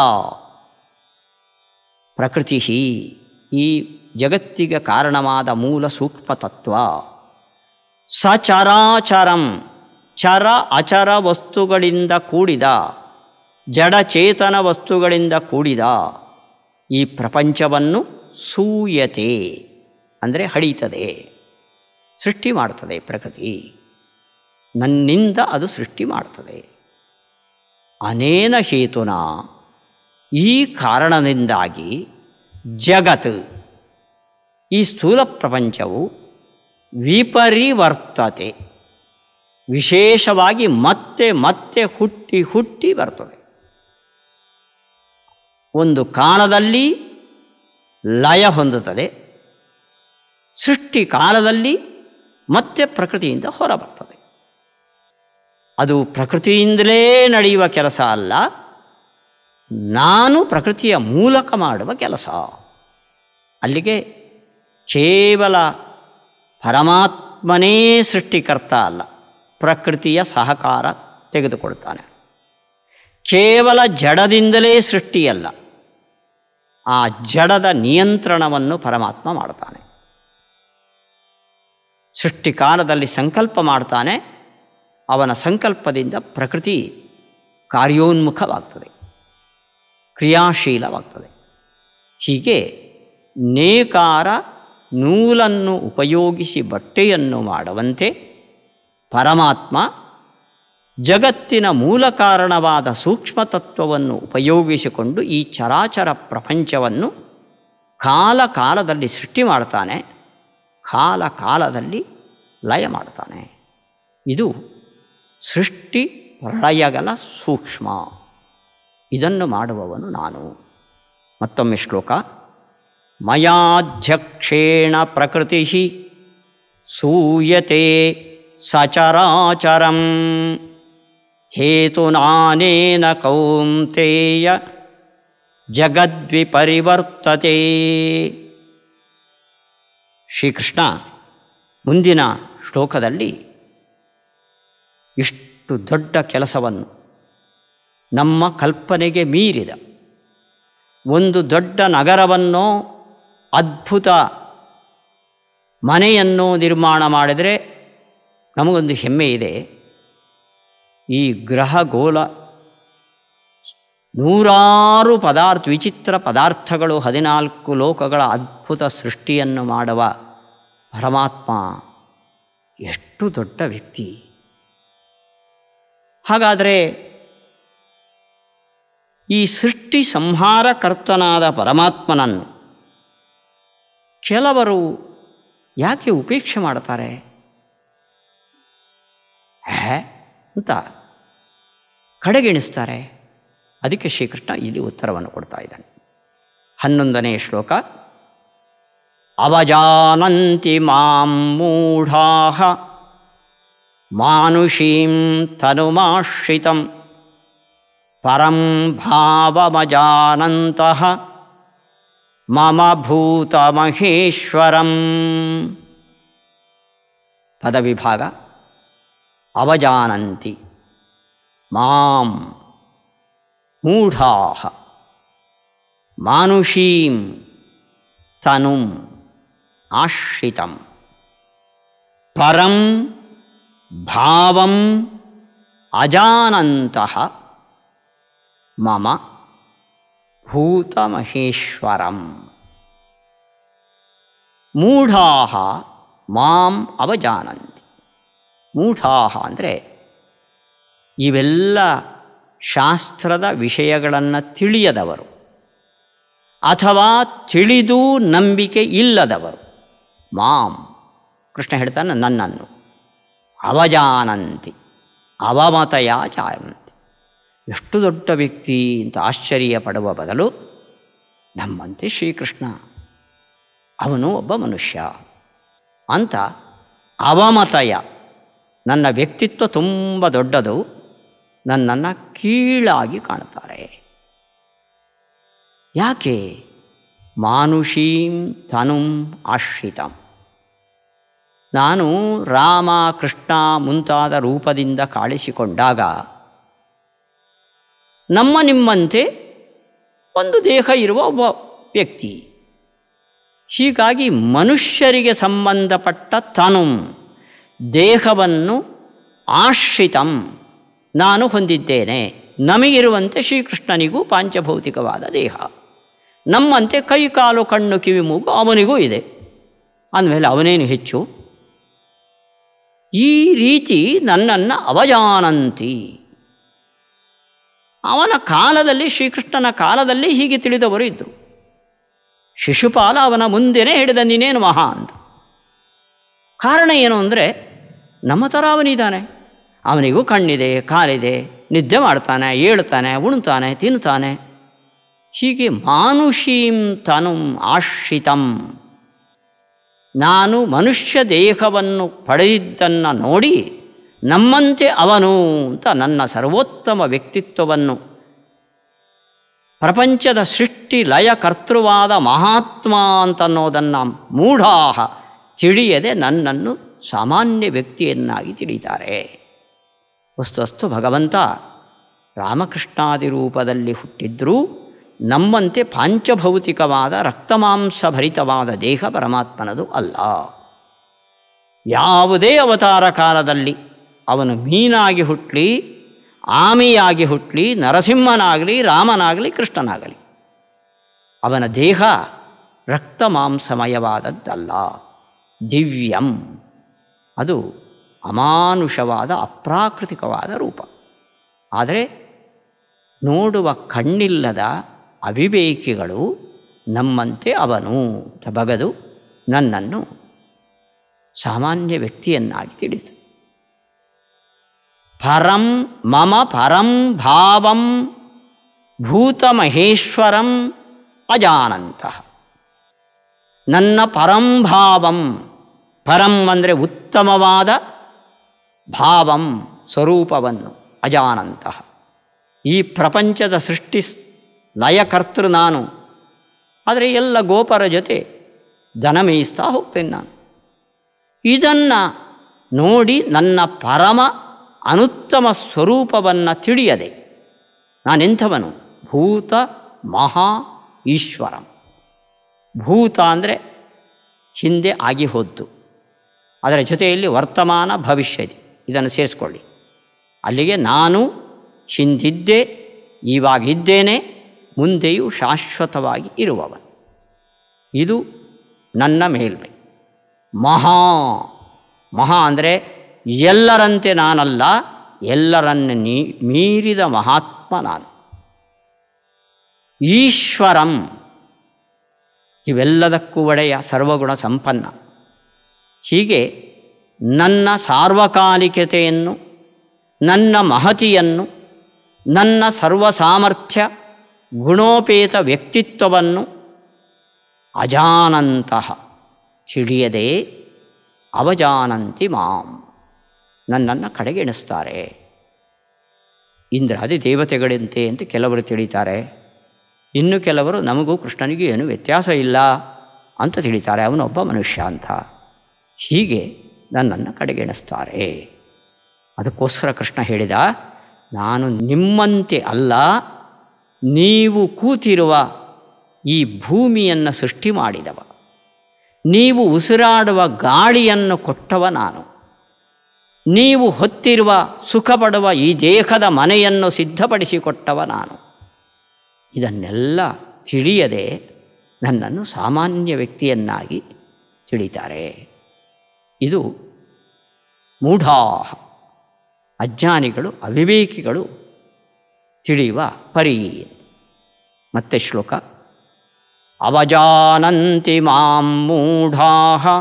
ಪ್ರಕೃತಿ ಈ ಜಗತ್ತಿಗೆ ಕಾರಣವಾದ ಮೂಲ ಸೂಕ್ಷ್ಮ ತತ್ವ ಸಚರಾಚರಂ ಚರ ಅಚರ ವಸ್ತುಗಳಿಂದ ಕೂಡಿದ ಜಡಚೇತನ ವಸ್ತುಗಳಿಂದ ಕೂಡಿದ ಈ ಪ್ರಪಂಚವನ್ನು ಸೂಯತೆ ಅಂದರೆ ಹಡಿತದೆ ಸೃಷ್ಟಿ ಮಾಡ್ತದೆ ಪ್ರಕೃತಿ ನನ್ನಿಂದ ಅದು ಸೃಷ್ಟಿ ಮಾಡ್ತದೆ ಅನೇನ ಹೇತುನ ಈ ಕಾರಣದಿಂದಾಗಿ ಜಗತ್ ಈ ಸ್ಥೂಲ ಪ್ರಪಂಚವು ವಿಪರಿವರ್ತತೆ ವಿಶೇಷವಾಗಿ ಮತ್ತೆ ಮತ್ತೆ ಹುಟ್ಟಿ ಹುಟ್ಟಿ ಬರ್ತದೆ ಒಂದು ಕಾಲದಲ್ಲಿ ಲಯ ಹೊಂದುತ್ತದೆ ಸೃಷ್ಟಿ ಕಾಲದಲ್ಲಿ ಮತ್ತೆ ಪ್ರಕೃತಿಯಿಂದ ಹೊರಬರ್ತದೆ ಅದು ಪ್ರಕೃತಿಯಿಂದಲೇ ನಡೆಯುವ ಕೆಲಸ ಅಲ್ಲ ನಾನು ಪ್ರಕೃತಿಯ ಮೂಲಕ ಮಾಡುವ ಕೆಲಸ ಅಲ್ಲಿಗೆ ಕೇವಲ ಪರಮಾತ್ಮನೇ ಸೃಷ್ಟಿಕರ್ತ ಅಲ್ಲ ಪ್ರಕೃತಿಯ ಸಹಕಾರ ತೆಗೆದುಕೊಳ್ತಾನೆ ಕೇವಲ ಜಡದಿಂದಲೇ ಸೃಷ್ಟಿಯಲ್ಲ ಆ ಜಡದ ನಿಯಂತ್ರಣವನ್ನು ಪರಮಾತ್ಮ ಮಾಡ್ತಾನೆ ಸೃಷ್ಟಿಕಾಲದಲ್ಲಿ ಸಂಕಲ್ಪ ಮಾಡ್ತಾನೆ ಅವನ ಸಂಕಲ್ಪದಿಂದ ಪ್ರಕೃತಿ ಕಾರ್ಯೋನ್ಮುಖವಾಗ್ತದೆ ಕ್ರಿಯಾಶೀಲವಾಗ್ತದೆ ಹೀಗೆ ನೇಕಾರ ನೂಲನ್ನು ಉಪಯೋಗಿಸಿ ಬಟ್ಟೆಯನ್ನು ಮಾಡುವಂತೆ ಪರಮಾತ್ಮ ಜಗತ್ತಿನ ಮೂಲ ಕಾರಣವಾದ ಸೂಕ್ಷ್ಮ ತತ್ವವನ್ನು ಉಪಯೋಗಿಸಿಕೊಂಡು ಈ ಚರಾಚರ ಪ್ರಪಂಚವನ್ನು ಕಾಲ ಕಾಲದಲ್ಲಿ ಸೃಷ್ಟಿ ಮಾಡ್ತಾನೆ ಕಾಲ ಕಾಲದಲ್ಲಿ ಲಯ ಮಾಡ್ತಾನೆ ಇದು ಸೃಷ್ಟಿ ಪ್ರಳಯಗಳ ಸೂಕ್ಷ್ಮ ಇದನ್ನು ಮಾಡುವವನು ನಾನು ಮತ್ತೊಮ್ಮೆ ಶ್ಲೋಕ ಮಯಾಧ್ಯಕ್ಷೇಣ ಪ್ರಕೃತಿ ಸೂಯತೆ ಸಚರಾಚರಂ ಹೇತುನಾನೇನ ಕೌಂತೆಯ ಜಗದ್ವಿಪರಿವರ್ತತೆ ಶ್ರೀಕೃಷ್ಣ ಮುಂದಿನ ಶ್ಲೋಕದಲ್ಲಿ ಇಷ್ಟು ದೊಡ್ಡ ಕೆಲಸವನ್ನು ನಮ್ಮ ಕಲ್ಪನೆಗೆ ಮೀರಿದ ಒಂದು ದೊಡ್ಡ ನಗರವನ್ನು ಅದ್ಭುತ ಮನೆಯನ್ನು ನಿರ್ಮಾಣ ಮಾಡಿದರೆ ನಮಗೊಂದು ಹೆಮ್ಮೆ ಇದೆ ಈ ಗ್ರಹಗೋಲ ನೂರಾರು ಪದಾರ್ಥ ವಿಚಿತ್ರ ಪದಾರ್ಥಗಳು ಹದಿನಾಲ್ಕು ಲೋಕಗಳ ಅದ್ಭುತ ಸೃಷ್ಟಿಯನ್ನು ಮಾಡುವ ಪರಮಾತ್ಮ ಎಷ್ಟು ದೊಡ್ಡ ವ್ಯಕ್ತಿ ಹಾಗಾದರೆ ಈ ಸೃಷ್ಟಿ ಸಂಹಾರಕರ್ತನಾದ ಪರಮಾತ್ಮನನ್ನು ಕೆಲವರು ಯಾಕೆ ಉಪೇಕ್ಷೆ ಮಾಡ್ತಾರೆ ಹೇ ಅಂತ ಕಡೆಗೆಣಿಸ್ತಾರೆ ಅದಕ್ಕೆ ಶ್ರೀಕೃಷ್ಣ ಇಲ್ಲಿ ಉತ್ತರವನ್ನು ಕೊಡ್ತಾ ಇದ್ದಾನೆ ಹನ್ನೊಂದನೇ ಶ್ಲೋಕ ಅವಜಾನಂತಿ ಮಾಂ ಮೂಢಾ ಮಾನುಷೀಂ ತನುಮಾಶ್ರಿತಂ ಪರಂ ಭಾವಮಜಾನಂತಹ ಮಮ ಭೂತಮಹೇಶ್ವರಂ ಪದವಿಭಾಗ ಅವಜಾನಂತಿ ಮಾಂ ಮೂಢಾ ಮಾನುಷೀಂ ತನುಂ ಆಶ್ರಿತಂ ಪರಂ ಭಾವಂ ಅಜಾನಂತಹ ಮಮ ಭೂತಮಹೇಶ್ವರಂ ಮೂಢಾ ಮಾಂ ಅವಜಾನಂತಿ ಮೂಢಾ ಅಂದರೆ ಇವೆಲ್ಲ ಶಾಸ್ತ್ರದ ವಿಷಯಗಳನ್ನು ತಿಳಿಯದವರು ಅಥವಾ ತಿಳಿದು ನಂಬಿಕೆ ಇಲ್ಲದವರು ಮಾಂ ಕೃಷ್ಣ ಹೇಳ್ತಾನೆ ನನ್ನನ್ನು ಅವಜಾನಂತಿ ಅವಮತಯ ಜಾಯಂತಿ ಎಷ್ಟು ದೊಡ್ಡ ವ್ಯಕ್ತಿ ಅಂತ ಆಶ್ಚರ್ಯ ಪಡುವ ಬದಲು ನಮ್ಮಂತೆ ಶ್ರೀಕೃಷ್ಣ ಅವನು ಒಬ್ಬ ಮನುಷ್ಯ ಅಂತ ಅವಮತಯ ನನ್ನ ವ್ಯಕ್ತಿತ್ವ ತುಂಬ ದೊಡ್ಡದು ನನ್ನನ್ನು ಕೀಳಾಗಿ ಕಾಣ್ತಾರೆ ಯಾಕೆ ಮಾನುಷೀಂ ತನುಂ ಆಶ್ರಿತಂ ನಾನು ರಾಮ ಕೃಷ್ಣ ಮುಂತಾದ ರೂಪದಿಂದ ಕಾಣಿಸಿಕೊಂಡಾಗ ನಮ್ಮ ನಿಮ್ಮಂತೆ ಒಂದು ದೇಹ ಇರುವ ಒಬ್ಬ ವ್ಯಕ್ತಿ ಹೀಗಾಗಿ ಮನುಷ್ಯರಿಗೆ ಸಂಬಂಧಪಟ್ಟ ತನುಂ ದೇಹವನ್ನು ಆಶ್ರಿತಂ ನಾನು ಹೊಂದಿದ್ದೇನೆ ನಮಗಿರುವಂತೆ ಶ್ರೀಕೃಷ್ಣನಿಗೂ ಪಾಂಚಭೌತಿಕವಾದ ದೇಹ ನಮ್ಮಂತೆ ಕೈ ಕಾಲು ಕಣ್ಣು ಕಿವಿ ಮೂಗು ಅವನಿಗೂ ಇದೆ ಅಂದಮೇಲೆ ಅವನೇನು ಹೆಚ್ಚು ಈ ರೀತಿ ನನ್ನನ್ನು ಅವಜಾನಂತಿ ಅವನ ಕಾಲದಲ್ಲಿ ಶ್ರೀಕೃಷ್ಣನ ಕಾಲದಲ್ಲಿ ಹೀಗೆ ತಿಳಿದವರು ಇದ್ದರು ಶಿಶುಪಾಲ ಅವನ ಮುಂದೆನೇ ಹಿಡಿದ ನೀನೇನು ಮಹಾ ಅಂತ ಕಾರಣ ಏನು ಅಂದರೆ ನಮ್ಮ ಥರ ಅವನಿದ್ದಾನೆ ಅವನಿಗೂ ಕಣ್ಣಿದೆ ಕಾಲಿದೆ ನಿದ್ದೆ ಮಾಡ್ತಾನೆ ಏಳ್ತಾನೆ ಉಣ್ತಾನೆ ತಿನ್ನುತ್ತಾನೆ ಹೀಗೆ ಮಾನುಷೀಂ ತನು ಆಶ್ರಿತಂ ನಾನು ಮನುಷ್ಯ ದೇಹವನ್ನು ಪಡೆದಿದ್ದನ್ನು ನೋಡಿ ನಮ್ಮಂತೆ ಅವನು ಅಂತ ನನ್ನ ಸರ್ವೋತ್ತಮ ವ್ಯಕ್ತಿತ್ವವನ್ನು ಪ್ರಪಂಚದ ಸೃಷ್ಟಿ ಲಯ ಕರ್ತೃವಾದ ಮಹಾತ್ಮ ಅಂತನ್ನೋದನ್ನು ಮೂಢಾಹ ತಿಳಿಯದೆ ನನ್ನನ್ನು ಸಾಮಾನ್ಯ ವ್ಯಕ್ತಿಯನ್ನಾಗಿ ತಿಳಿತಾರೆ ವಸ್ತುವಸ್ತು ಭಗವಂತ ರಾಮಕೃಷ್ಣಾದಿ ರೂಪದಲ್ಲಿ ಹುಟ್ಟಿದ್ರೂ ನಮ್ಮಂತೆ ಪಾಂಚಭೌತಿಕವಾದ ರಕ್ತಮಾಂಸಭರಿತವಾದ ದೇಹ ಪರಮಾತ್ಮನದು ಅಲ್ಲ ಯಾವುದೇ ಅವತಾರ ಕಾಲದಲ್ಲಿ ಅವನು ಮೀನಾಗಿ ಹುಟ್ಟಲಿ ಆಮೆಯಾಗಿ ಹುಟ್ಟಲಿ ನರಸಿಂಹನಾಗಲಿ ರಾಮನಾಗಲಿ ಕೃಷ್ಣನಾಗಲಿ ಅವನ ದೇಹ ರಕ್ತಮಾಂಸಮಯವಾದದ್ದಲ್ಲ ದಿವ್ಯಂ ಅದು ಅಮಾನುಷವಾದ ಅಪ್ರಾಕೃತಿಕವಾದ ರೂಪ ಆದರೆ ನೋಡುವ ಕಣ್ಣಿಲ್ಲದ ಅವಿವೇಕಿಗಳು ನಮ್ಮಂತೆ ಅವನು ಅಂತ ಬಗದು ನನ್ನನ್ನು ಸಾಮಾನ್ಯ ವ್ಯಕ್ತಿಯನ್ನಾಗಿ ತಿಳಿತು ಪರಂ ಮಮ ಪರಂ ಭಾವಂ ಭೂತಮಹೇಶ್ವರಂ ಅಜಾನಂತಹ ನನ್ನ ಪರಂಭಾವಂ ಪರಂ ಅಂದರೆ ಉತ್ತಮವಾದ ಭಾವಂ ಸ್ವರೂಪವನ್ನು ಅಜಾನಂತಹ ಈ ಪ್ರಪಂಚದ ಸೃಷ್ಟಿ ಲಯಕರ್ತೃ ನಾನು ಆದರೆ ಎಲ್ಲ ಗೋಪರ ಜೊತೆ ದನ ಮೇಯಿಸ್ತಾ ಹೋಗ್ತೇನೆ ನಾನು ಇದನ್ನು ನೋಡಿ ನನ್ನ ಪರಮ ಅನುತ್ತಮ ಸ್ವರೂಪವನ್ನು ತಿಳಿಯದೆ ನಾನೆಂಥವನು ಭೂತ ಮಹಾ ಈಶ್ವರಂ ಭೂತ ಅಂದರೆ ಹಿಂದೆ ಆಗಿ ಹೋದ್ದು ಅದರ ಜೊತೆಯಲ್ಲಿ ವರ್ತಮಾನ ಭವಿಷ್ಯದಿ ಇದನ್ನು ಸೇರಿಸ್ಕೊಳ್ಳಿ ಅಲ್ಲಿಗೆ ನಾನು ಹಿಂದಿದ್ದೆ ಇವಾಗಿದ್ದೇನೆ ಮುಂದೆಯೂ ಶಾಶ್ವತವಾಗಿ ಇರುವವನು ಇದು ನನ್ನ ಮೇಲ್ಮೈ ಮಹಾ ಮಹಾ ಅಂದರೆ ಎಲ್ಲರಂತೆ ನಾನಲ್ಲ ಎಲ್ಲರನ್ನು ನೀ ಮೀರಿದ ಮಹಾತ್ಮ ನಾನು ಈಶ್ವರಂ ಇವೆಲ್ಲದಕ್ಕೂ ಒಡೆಯ ಸರ್ವಗುಣ ಸಂಪನ್ನ ಹೀಗೆ ನನ್ನ ಸಾರ್ವಕಾಲಿಕತೆಯನ್ನು ನನ್ನ ಮಹತಿಯನ್ನು ನನ್ನ ಸರ್ವ ಸಾಮರ್ಥ್ಯ ಗುಣೋಪೇತ ವ್ಯಕ್ತಿತ್ವವನ್ನು ಅಜಾನಂತಹ ತಿಳಿಯದೆ ಅವಜಾನಂತಿ ಮಾಂ ನನ್ನನ್ನು ಕಡೆಗೆಣಿಸ್ತಾರೆ ಇಂದ್ರಾದಿ ದೇವತೆಗಳಂತೆ ಅಂತ ಕೆಲವರು ತಿಳಿತಾರೆ ಇನ್ನು ಕೆಲವರು ನಮಗೂ ಕೃಷ್ಣನಿಗೂ ಏನು ವ್ಯತ್ಯಾಸ ಇಲ್ಲ ಅಂತ ತಿಳಿತಾರೆ ಅವನೊಬ್ಬ ಮನುಷ್ಯ ಅಂತ ಹೀಗೆ ನನ್ನನ್ನು ಕಡೆಗೆಣಿಸ್ತಾರೆ ಅದಕ್ಕೋಸ್ಕರ ಕೃಷ್ಣ ಹೇಳಿದ ನಾನು ನಿಮ್ಮಂತೆ ಅಲ್ಲ ನೀವು ಕೂತಿರುವ ಈ ಭೂಮಿಯನ್ನು ಸೃಷ್ಟಿ ಮಾಡಿದವ ನೀವು ಉಸಿರಾಡುವ ಗಾಳಿಯನ್ನು ಕೊಟ್ಟವ ನಾನು ನೀವು ಹೊತ್ತಿರುವ ಸುಖಪಡುವ ಈ ದೇಹದ ಮನೆಯನ್ನು ಸಿದ್ಧಪಡಿಸಿಕೊಟ್ಟವ ನಾನು ಇದನ್ನೆಲ್ಲ ತಿಳಿಯದೆ ನನ್ನನ್ನು ಸಾಮಾನ್ಯ ವ್ಯಕ್ತಿಯನ್ನಾಗಿ ತಿಳಿತಾರೆ ಇದು ಮೂಢಾ ಅಜ್ಞಾನಿಗಳು ಅವಿವೇಕಿಗಳು ತಿಳಿಯುವ ಪರಿ ಮತ್ತೆ ಶ್ಲೋಕ ಅವಜಾನಂತಿ ಮಾಂ ಮೂಢಾ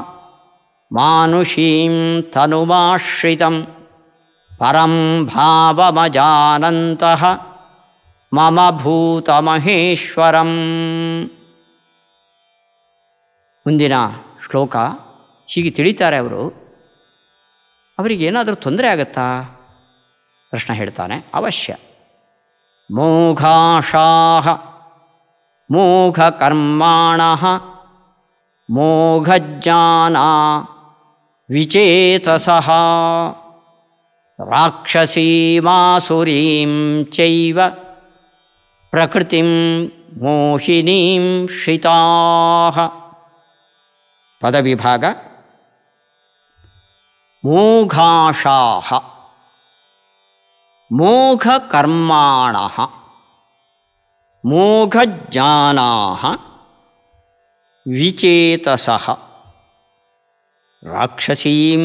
ಮಾನುಷೀಂ ತನುಮಾಶ್ರಿತಂ ಪರಂ ಭಾವಮಜಾನಂತಹ ಮಮ ಭೂತಮಹೇಶ್ವರಂ ಮುಂದಿನ ಶ್ಲೋಕ ಹೀಗೆ ತಿಳಿತಾರೆ ಅವರು ಅವರಿಗೇನಾದರೂ ತೊಂದರೆ ಆಗುತ್ತಾ ಕೃಷ್ಣ ಹೇಳ್ತಾನೆ ಅವಶ್ಯ ಮೋಘಾಶಾಹ ಮೋಘಕರ್ಮಾಣ ಮೋಘಜ್ಞಾನ ವಿಚೇತಸಃ ರಾಕ್ಷಸೀಮಾಸುರೀಂ ಚೈವ ಪ್ರಕೃತಿಂ ಮೋಹಿನೀಂ ಶ್ರಿತಾಃ ಪದವಿಭಾಗ ಮೋಘಾಶಾಹ ಮೋಘಕರ್ಮಾಣ ಮೋಘಜ್ಞಾನಾ ವಿಚೇತಸಃ ರಾಕ್ಷಸೀಂ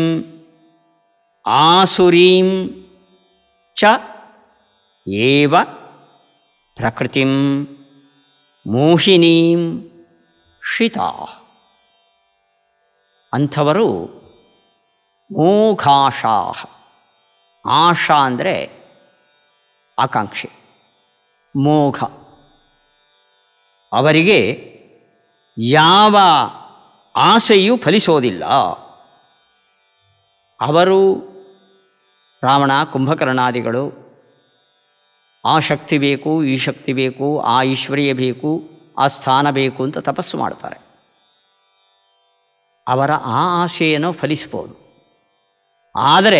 ಆಸುರೀಂ ಚ ಏವ ಪ್ರಕೃತಿಂ ಮೋಹಿನೀಂ ಶ್ರಿತಾ ಅಂಥವರು ಮೋಘಾಶಾ ಆಶಾ ಅಂದರೆ ಆಕಾಂಕ್ಷೆ ಮೋಘ ಅವರಿಗೆ ಯಾವ ಆಸೆಯೂ ಫಲಿಸೋದಿಲ್ಲ ಅವರು ರಾವಣ ಕುಂಭಕರ್ಣಾದಿಗಳು ಆ ಶಕ್ತಿ ಬೇಕು ಈ ಶಕ್ತಿ ಬೇಕು ಆ ಈಶ್ವರ್ಯ ಬೇಕು ಆ ಸ್ಥಾನ ಬೇಕು ಅಂತ ತಪಸ್ಸು ಮಾಡ್ತಾರೆ ಅವರ ಆ ಆಶೆಯನ್ನು ಫಲಿಸ್ಬೋದು ಆದರೆ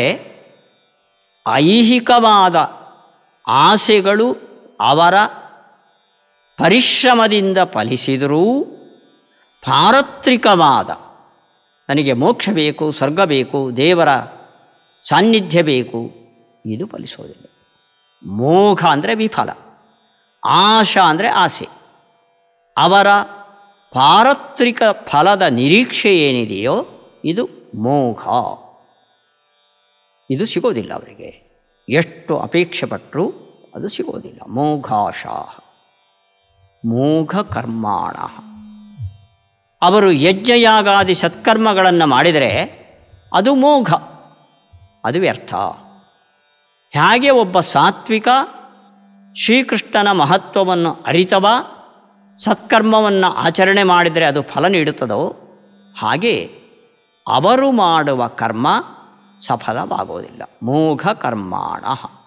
ಐಹಿಕವಾದ ಆಸೆಗಳು ಅವರ ಪರಿಶ್ರಮದಿಂದ ಫಲಿಸಿದರೂ ಪಾರತ್ರಿಕವಾದ ನನಗೆ ಮೋಕ್ಷ ಬೇಕು ಸ್ವರ್ಗ ಬೇಕು ದೇವರ ಸಾನ್ನಿಧ್ಯ ಬೇಕು ಇದು ಫಲಿಸೋದಿಲ್ಲ ಮೋಘ ಅಂದರೆ ವಿಫಲ ಆಶಾ ಅಂದರೆ ಆಸೆ ಅವರ ಪಾರತ್ರಿಕ ಫಲದ ನಿರೀಕ್ಷೆ ಏನಿದೆಯೋ ಇದು ಮೋಘ ಇದು ಸಿಗೋದಿಲ್ಲ ಅವರಿಗೆ ಎಷ್ಟು ಅಪೇಕ್ಷೆ ಪಟ್ಟರೂ ಅದು ಸಿಗೋದಿಲ್ಲ ಮೋಘಾಶಾ ಮೋಘ ಕರ್ಮಾಣ ಅವರು ಯಜ್ಞಯಾಗಾದಿ ಸತ್ಕರ್ಮಗಳನ್ನು ಮಾಡಿದರೆ ಅದು ಮೋಘ ಅದು ವ್ಯರ್ಥ ಹೇಗೆ ಒಬ್ಬ ಸಾತ್ವಿಕ ಶ್ರೀಕೃಷ್ಣನ ಮಹತ್ವವನ್ನು ಅರಿತವ ಸತ್ಕರ್ಮವನ್ನು ಆಚರಣೆ ಮಾಡಿದರೆ ಅದು ಫಲ ನೀಡುತ್ತದೋ ಹಾಗೆ ಅವರು ಮಾಡುವ ಕರ್ಮ ಸಫಲವಾಗೋದಿಲ್ಲ ಮೋಘ ಕರ್ಮಾಣ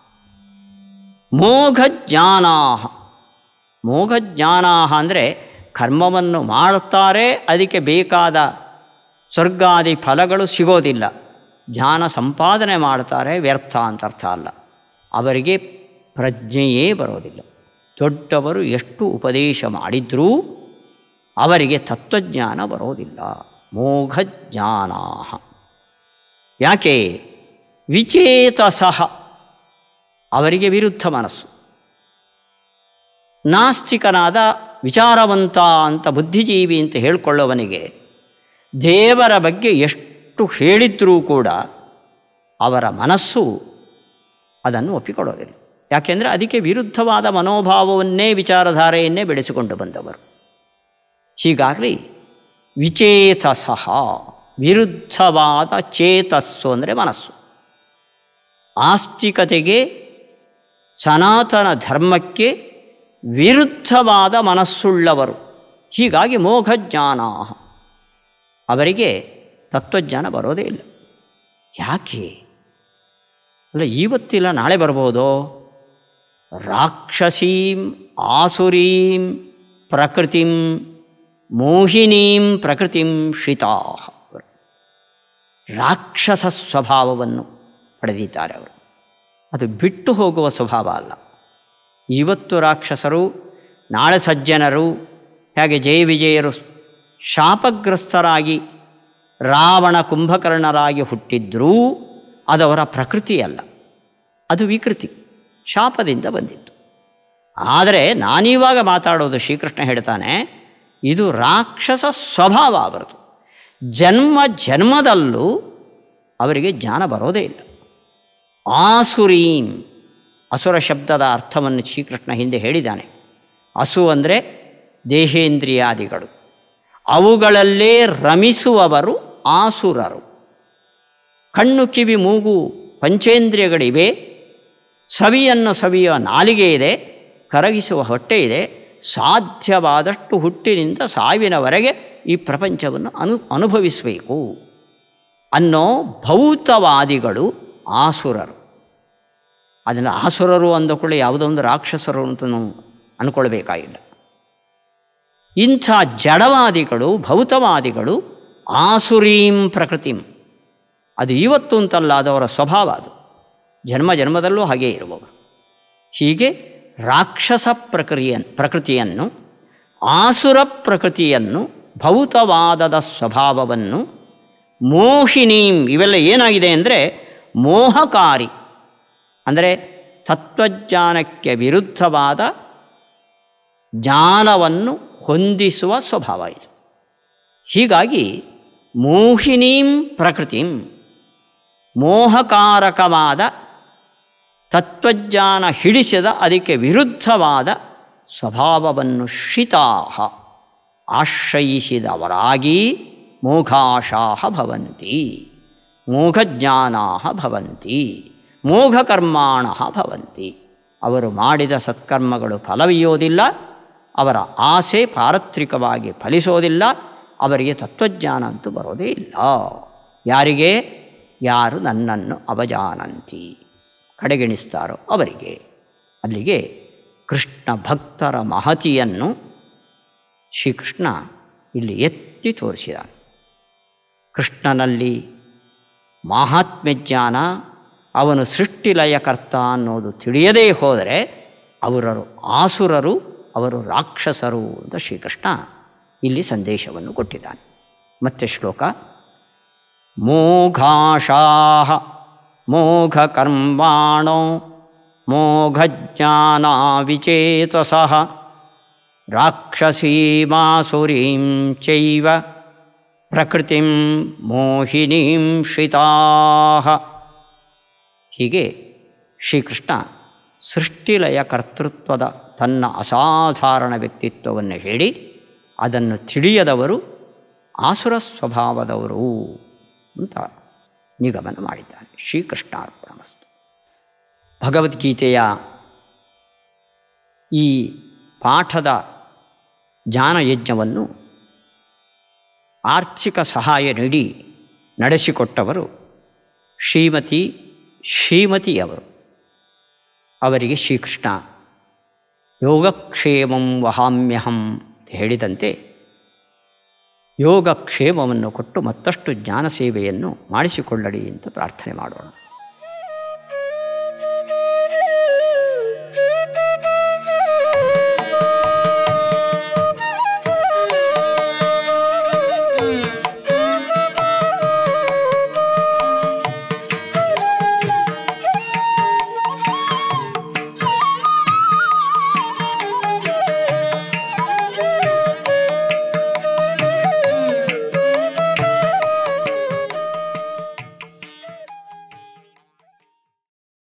ಮೋಘಜ್ಞಾನಾ ಮೋಘಜ್ಞಾನಾ ಅಂದರೆ ಕರ್ಮವನ್ನು ಮಾಡುತ್ತಾರೆ ಅದಕ್ಕೆ ಬೇಕಾದ ಸ್ವರ್ಗಾದಿ ಫಲಗಳು ಸಿಗೋದಿಲ್ಲ ಜ್ಞಾನ ಸಂಪಾದನೆ ಮಾಡ್ತಾರೆ ವ್ಯರ್ಥ ಅಂತ ಅರ್ಥ ಅಲ್ಲ ಅವರಿಗೆ ಪ್ರಜ್ಞೆಯೇ ಬರೋದಿಲ್ಲ ದೊಡ್ಡವರು ಎಷ್ಟು ಉಪದೇಶ ಮಾಡಿದ್ರೂ ಅವರಿಗೆ ತತ್ವಜ್ಞಾನ ಬರೋದಿಲ್ಲ ಮೋಘಜ್ಞಾನಾ ಯಾಕೆ ವಿಚೇತಸಃ ಅವರಿಗೆ ವಿರುದ್ಧ ಮನಸ್ಸು ನಾಸ್ತಿಕನಾದ ವಿಚಾರವಂತ ಅಂತ ಬುದ್ಧಿಜೀವಿ ಅಂತ ಹೇಳಿಕೊಳ್ಳುವವನಿಗೆ ದೇವರ ಬಗ್ಗೆ ಎಷ್ಟು ಹೇಳಿದ್ರೂ ಕೂಡ ಅವರ ಮನಸ್ಸು ಅದನ್ನು ಒಪ್ಪಿಕೊಳ್ಳೋದಿಲ್ಲ ಯಾಕೆಂದರೆ ಅದಕ್ಕೆ ವಿರುದ್ಧವಾದ ಮನೋಭಾವವನ್ನೇ ವಿಚಾರಧಾರೆಯನ್ನೇ ಬೆಳೆಸಿಕೊಂಡು ಬಂದವರು ಹೀಗಾಗಲಿ ವಿಚೇತಸಃ ವಿರುದ್ಧವಾದ ಚೇತಸ್ಸು ಅಂದರೆ ಮನಸ್ಸು ಆಸ್ತಿಕತೆಗೆ ಸನಾತನ ಧರ್ಮಕ್ಕೆ ವಿರುದ್ಧವಾದ ಮನಸ್ಸುಳ್ಳವರು ಹೀಗಾಗಿ ಮೋಘಜ್ಞಾನ ಅವರಿಗೆ ತತ್ವಜ್ಞಾನ ಬರೋದೇ ಇಲ್ಲ ಯಾಕೆ ಅಲ್ಲ ಇವತ್ತಿಲ್ಲ ನಾಳೆ ಬರ್ಬೋದೋ ರಾಕ್ಷಸೀಂ ಆಸುರೀಂ ಪ್ರಕೃತಿಂ ಮೋಹಿನೀಂ ಪ್ರಕೃತಿಂ ಶ್ರಿತಾ ರಾಕ್ಷಸ ಸ್ವಭಾವವನ್ನು ಪಡೆದಿದ್ದಾರೆ ಅವರು ಅದು ಬಿಟ್ಟು ಹೋಗುವ ಸ್ವಭಾವ ಅಲ್ಲ ಇವತ್ತು ರಾಕ್ಷಸರು ನಾಳೆ ಸಜ್ಜನರು ಹೇಗೆ ಜಯ ವಿಜಯರು ಶಾಪಗ್ರಸ್ತರಾಗಿ ರಾವಣ ಕುಂಭಕರ್ಣರಾಗಿ ಹುಟ್ಟಿದ್ರೂ ಅದವರ ಪ್ರಕೃತಿ ಅಲ್ಲ ಅದು ವಿಕೃತಿ ಶಾಪದಿಂದ ಬಂದಿತ್ತು ಆದರೆ ನಾನಿವಾಗ ಮಾತಾಡೋದು ಶ್ರೀಕೃಷ್ಣ ಹೇಳ್ತಾನೆ ಇದು ರಾಕ್ಷಸ ಸ್ವಭಾವ ಅವರದು ಜನ್ಮ ಜನ್ಮದಲ್ಲೂ ಅವರಿಗೆ ಜ್ಞಾನ ಬರೋದೇ ಇಲ್ಲ ಆಸುರೀಂ ಅಸುರ ಶಬ್ದದ ಅರ್ಥವನ್ನು ಶ್ರೀಕೃಷ್ಣ ಹಿಂದೆ ಹೇಳಿದ್ದಾನೆ ಹಸು ಅಂದರೆ ದೇಹೇಂದ್ರಿಯಾದಿಗಳು ಅವುಗಳಲ್ಲೇ ರಮಿಸುವವರು ಆಸುರರು ಕಣ್ಣು ಕಿವಿ ಮೂಗು ಪಂಚೇಂದ್ರಿಯಗಳಿವೆ ಸವಿಯನ್ನು ಸವಿಯುವ ನಾಲಿಗೆ ಇದೆ ಕರಗಿಸುವ ಹೊಟ್ಟೆ ಇದೆ ಸಾಧ್ಯವಾದಷ್ಟು ಹುಟ್ಟಿನಿಂದ ಸಾವಿನವರೆಗೆ ಈ ಪ್ರಪಂಚವನ್ನು ಅನು ಅನುಭವಿಸಬೇಕು ಅನ್ನೋ ಭೌತವಾದಿಗಳು ಆಸುರರು ಅದನ್ನು ಆಸುರರು ಅಂದಕೊಳ್ಳಿ ಯಾವುದೋ ಒಂದು ರಾಕ್ಷಸರು ಅಂತ ನಾವು ಅಂದ್ಕೊಳ್ಬೇಕಾಗಿಲ್ಲ ಇಂಥ ಜಡವಾದಿಗಳು ಭೌತವಾದಿಗಳು ಆಸುರೀಂ ಪ್ರಕೃತಿಂ ಅದು ಇವತ್ತು ಅಂತಲ್ಲ ಅದವರ ಸ್ವಭಾವ ಅದು ಜನ್ಮ ಜನ್ಮದಲ್ಲೂ ಹಾಗೇ ಇರುವವರು ಹೀಗೆ ರಾಕ್ಷಸ ಪ್ರಕ್ರಿಯೆ ಪ್ರಕೃತಿಯನ್ನು ಆಸುರ ಪ್ರಕೃತಿಯನ್ನು ಭೌತವಾದದ ಸ್ವಭಾವವನ್ನು ಮೋಹಿನೀಂ ಇವೆಲ್ಲ ಏನಾಗಿದೆ ಅಂದರೆ ಮೋಹಕಾರಿ ಅಂದರೆ ತತ್ವಜ್ಞಾನಕ್ಕೆ ವಿರುದ್ಧವಾದ ಜ್ಞಾನವನ್ನು ಹೊಂದಿಸುವ ಸ್ವಭಾವ ಇದು ಹೀಗಾಗಿ ಮೋಹಿನೀಂ ಪ್ರಕೃತಿಂ ಮೋಹಕಾರಕವಾದ ತತ್ವಜ್ಞಾನ ಹಿಡಿಸಿದ ಅದಕ್ಕೆ ವಿರುದ್ಧವಾದ ಸ್ವಭಾವವನ್ನು ಶ್ರಿತಾಹ ಆಶ್ರಯಿಸಿದವರಾಗಿ ಮೋಘಾಶಾಹ ಭವಂತಿ ಮೋಘಜ್ಞಾನಾ ಭವಂತಿ ಮೋಘಕರ್ಮಾಣ ಭವಂತಿ ಅವರು ಮಾಡಿದ ಸತ್ಕರ್ಮಗಳು ಫಲವೀಯೋದಿಲ್ಲ ಅವರ ಆಸೆ ಪಾರತ್ರಿಕವಾಗಿ ಫಲಿಸೋದಿಲ್ಲ ಅವರಿಗೆ ತತ್ವಜ್ಞಾನ ಅಂತೂ ಬರೋದೇ ಇಲ್ಲ ಯಾರಿಗೆ ಯಾರು ನನ್ನನ್ನು ಅವಜಾನಂತಿ ಕಡೆಗಣಿಸ್ತಾರೋ ಅವರಿಗೆ ಅಲ್ಲಿಗೆ ಕೃಷ್ಣ ಭಕ್ತರ ಮಹತಿಯನ್ನು ಶ್ರೀಕೃಷ್ಣ ಇಲ್ಲಿ ಎತ್ತಿ ತೋರಿಸಿದ ಕೃಷ್ಣನಲ್ಲಿ ಮಹಾತ್ಮ್ಯ ಜ್ಞಾನ ಅವನು ಸೃಷ್ಟಿಲಯಕರ್ತ ಅನ್ನೋದು ತಿಳಿಯದೇ ಹೋದರೆ ಅವರರು ಆಸುರರು ಅವರು ರಾಕ್ಷಸರು ಅಂತ ಶ್ರೀಕೃಷ್ಣ ಇಲ್ಲಿ ಸಂದೇಶವನ್ನು ಕೊಟ್ಟಿದ್ದಾನೆ ಮತ್ತೆ ಶ್ಲೋಕ ಮೋಘಾಶಾ ಮೋಘಕರ್ಮಾಣೋ ಮೋಘಜ್ಞಾನ ವಿಚೇತಸಃ ರಾಕ್ಷಸೀಮಾಸುರೀಂ ಚೈವ ಪ್ರಕೃತಿಂ ಮೋಹಿನೀಂ ಶ್ರಿತಾ ಹೀಗೆ ಶ್ರೀಕೃಷ್ಣ ಸೃಷ್ಟಿಲಯ ಕರ್ತೃತ್ವದ ತನ್ನ ಅಸಾಧಾರಣ ವ್ಯಕ್ತಿತ್ವವನ್ನು ಹೇಳಿ ಅದನ್ನು ತಿಳಿಯದವರು ಆಸುರ ಸ್ವಭಾವದವರು ಅಂತ ನಿಗಮನ ಮಾಡಿದ್ದಾನೆ ಶ್ರೀಕೃಷ್ಣಾರ್ಪಣಮಸ್ತು ಭಗವದ್ಗೀತೆಯ ಈ ಪಾಠದ ಜ್ಞಾನಯಜ್ಞವನ್ನು ಆರ್ಥಿಕ ಸಹಾಯ ನೀಡಿ ನಡೆಸಿಕೊಟ್ಟವರು ಶ್ರೀಮತಿ ಶ್ರೀಮತಿಯವರು ಅವರಿಗೆ ಶ್ರೀಕೃಷ್ಣ ಯೋಗಕ್ಷೇಮಂ ವಹಾಮ್ಯಹಂ ಅಂತ ಹೇಳಿದಂತೆ ಯೋಗಕ್ಷೇಮವನ್ನು ಕೊಟ್ಟು ಮತ್ತಷ್ಟು ಜ್ಞಾನ ಸೇವೆಯನ್ನು ಮಾಡಿಸಿಕೊಳ್ಳಡಿ ಅಂತ ಪ್ರಾರ್ಥನೆ ಮಾಡೋಣ